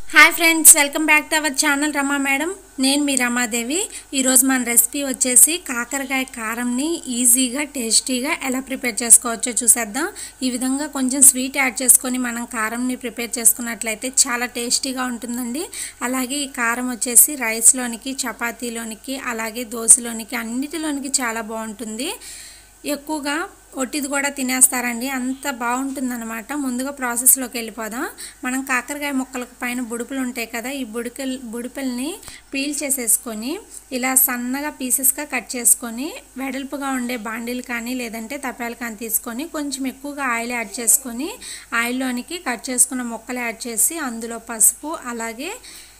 hi friends welcome back to our channel Rama madam నేను మీ రమాదేవి ఈరోజు మన రెసిపీ వచ్చేసి కాకరకాయ కారంని ఈజీగా టేస్టీగా ఎలా ప్రిపేర్ చేసుకోవచ్చో చూసేద్దాం ఈ విధంగా కొంచెం స్వీట్ యాడ్ చేసుకొని మనం కారంని ప్రిపేర్ చేసుకున్నట్లయితే చాలా టేస్టీగా ఉంటుందండి అలాగే ఈ కారం వచ్చేసి రైస్లోనికి చపాతీలోనికి అలాగే దోశలోనికి అన్నిటిలోనికి చాలా బాగుంటుంది ఎక్కువగా ఒట్టిది కూడా తినేస్తారండి అంత బాగుంటుందన్నమాట ముందుగా ప్రాసెస్లోకి వెళ్ళిపోదాం మనం కాకరకాయ ముక్కలకు పైన బుడుపులు ఉంటాయి కదా ఈ బుడికల్ బుడిపల్ని పీల్ చేసేసుకొని ఇలా సన్నగా పీసెస్గా కట్ చేసుకొని వెడల్పుగా ఉండే బాండీలు కానీ లేదంటే తపాలు కానీ తీసుకొని కొంచెం ఎక్కువగా ఆయిల్ యాడ్ చేసుకొని ఆయిల్లోనికి కట్ చేసుకున్న ముక్కలు యాడ్ చేసి అందులో పసుపు అలాగే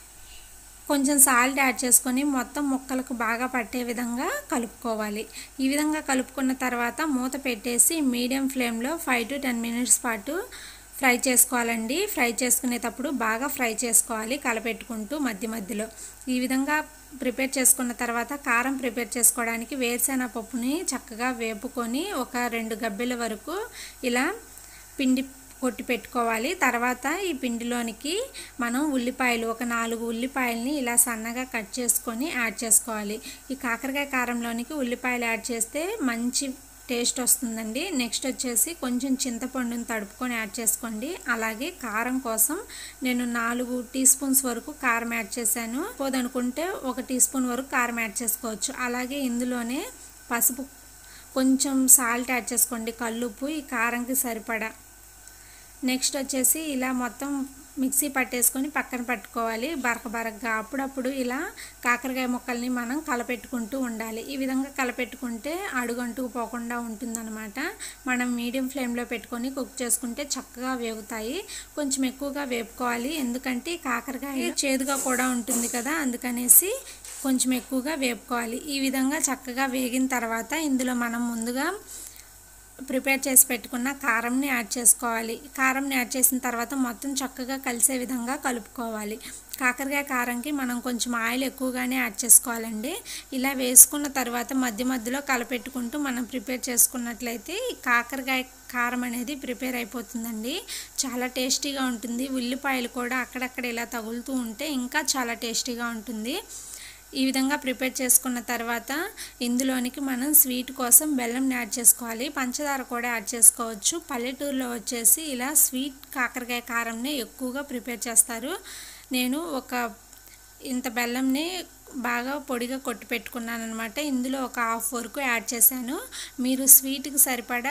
కొంచెం సాల్ట్ యాడ్ చేసుకొని మొత్తం ముక్కలకు బాగా పట్టే విధంగా కలుపుకోవాలి ఈ విధంగా కలుపుకున్న తర్వాత మూత పెట్టేసి మీడియం ఫ్లేమ్లో ఫైవ్ టు టెన్ మినిట్స్ పాటు ఫ్రై చేసుకోవాలండి ఫ్రై చేసుకునేటప్పుడు బాగా ఫ్రై చేసుకోవాలి కలపెట్టుకుంటూ మధ్య మధ్యలో ఈ విధంగా ప్రిపేర్ చేసుకున్న తర్వాత కారం ప్రిపేర్ చేసుకోవడానికి వేరుశెనగ పప్పుని చక్కగా వేపుకొని ఒక రెండు గబ్బెల వరకు ఇలా పిండి కొట్టి పెట్టుకోవాలి తర్వాత ఈ పిండిలోనికి మనం ఉల్లిపాయలు ఒక నాలుగు ఉల్లిపాయలని ఇలా సన్నగా కట్ చేసుకొని యాడ్ చేసుకోవాలి ఈ కాకరకాయ కారంలోనికి ఉల్లిపాయలు యాడ్ చేస్తే మంచి టేస్ట్ వస్తుందండి నెక్స్ట్ వచ్చేసి కొంచెం చింతపండుని తడుపుకొని యాడ్ చేసుకోండి అలాగే కారం కోసం నేను నాలుగు టీ స్పూన్స్ వరకు కారం యాడ్ చేశాను పోదనుకుంటే ఒక టీ స్పూన్ వరకు కారం యాడ్ చేసుకోవచ్చు అలాగే ఇందులోనే పసుపు కొంచెం సాల్ట్ యాడ్ చేసుకోండి కల్లుప్పు ఈ కారంకి సరిపడా నెక్స్ట్ వచ్చేసి ఇలా మొత్తం మిక్సీ పట్టేసుకొని పక్కన పట్టుకోవాలి బరక బరకగా అప్పుడప్పుడు ఇలా కాకరకాయ ముక్కల్ని మనం కలపెట్టుకుంటూ ఉండాలి ఈ విధంగా కలపెట్టుకుంటే అడుగంటుకు పోకుండా ఉంటుందన్నమాట మనం మీడియం ఫ్లేమ్లో పెట్టుకొని కుక్ చేసుకుంటే చక్కగా వేగుతాయి కొంచెం ఎక్కువగా వేపుకోవాలి ఎందుకంటే కాకరకాయ చేదుగా కూడా ఉంటుంది కదా అందుకనేసి కొంచెం ఎక్కువగా వేపుకోవాలి ఈ విధంగా చక్కగా వేగిన తర్వాత ఇందులో మనం ముందుగా ప్రిపేర్ చేసి పెట్టుకున్న కారంని యాడ్ చేసుకోవాలి కారంని యాడ్ చేసిన తర్వాత మొత్తం చక్కగా కలిసే విధంగా కలుపుకోవాలి కాకరకాయ కారంకి మనం కొంచెం ఆయిల్ ఎక్కువగానే యాడ్ చేసుకోవాలండి ఇలా వేసుకున్న తర్వాత మధ్య మధ్యలో కలపెట్టుకుంటూ మనం ప్రిపేర్ చేసుకున్నట్లయితే ఈ కాకరకాయ కారం అనేది ప్రిపేర్ అయిపోతుందండి చాలా టేస్టీగా ఉంటుంది ఉల్లిపాయలు కూడా అక్కడక్కడ ఇలా తగులుతూ ఉంటే ఇంకా చాలా టేస్టీగా ఉంటుంది ఈ విధంగా ప్రిపేర్ చేసుకున్న తర్వాత ఇందులోనికి మనం స్వీట్ కోసం బెల్లం యాడ్ చేసుకోవాలి పంచదార కూడా యాడ్ చేసుకోవచ్చు పల్లెటూరులో వచ్చేసి ఇలా స్వీట్ కాకరకాయ కారంని ఎక్కువగా ప్రిపేర్ చేస్తారు నేను ఒక ఇంత బెల్లంని బాగా పొడిగా కొట్టి పెట్టుకున్నాను అనమాట ఇందులో ఒక హాఫ్ వరకు యాడ్ చేశాను మీరు స్వీట్కి సరిపడా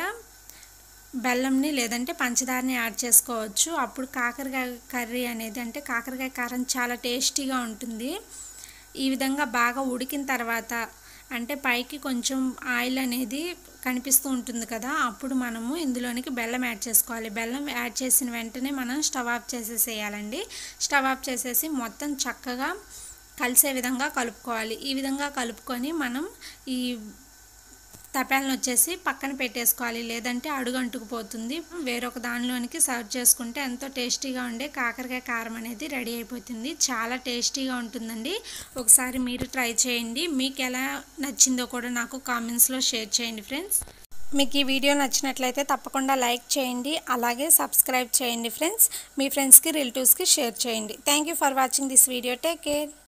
బెల్లంని లేదంటే పంచదారని యాడ్ చేసుకోవచ్చు అప్పుడు కాకరకాయ కర్రీ అనేది అంటే కాకరకాయ కారం చాలా టేస్టీగా ఉంటుంది ఈ విధంగా బాగా ఉడికిన తర్వాత అంటే పైకి కొంచెం ఆయిల్ అనేది కనిపిస్తూ ఉంటుంది కదా అప్పుడు మనము ఇందులోనికి బెల్లం యాడ్ చేసుకోవాలి బెల్లం యాడ్ చేసిన వెంటనే మనం స్టవ్ ఆఫ్ చేసేసేయాలండి స్టవ్ ఆఫ్ చేసేసి మొత్తం చక్కగా కలిసే విధంగా కలుపుకోవాలి ఈ విధంగా కలుపుకొని మనం ఈ తపాలను వచ్చేసి పక్కన పెట్టేసుకోవాలి లేదంటే అడుగంటుకుపోతుంది వేరొక దానిలోనికి సర్వ్ చేసుకుంటే ఎంతో టేస్టీగా ఉండే కాకరకాయ కారం అనేది రెడీ అయిపోతుంది చాలా టేస్టీగా ఉంటుందండి ఒకసారి మీరు ట్రై చేయండి మీకు ఎలా నచ్చిందో కూడా నాకు కామెంట్స్లో షేర్ చేయండి ఫ్రెండ్స్ మీకు ఈ వీడియో నచ్చినట్లయితే తప్పకుండా లైక్ చేయండి అలాగే సబ్స్క్రైబ్ చేయండి ఫ్రెండ్స్ మీ ఫ్రెండ్స్కి రిలేటివ్స్కి షేర్ చేయండి thank you for watching this video take care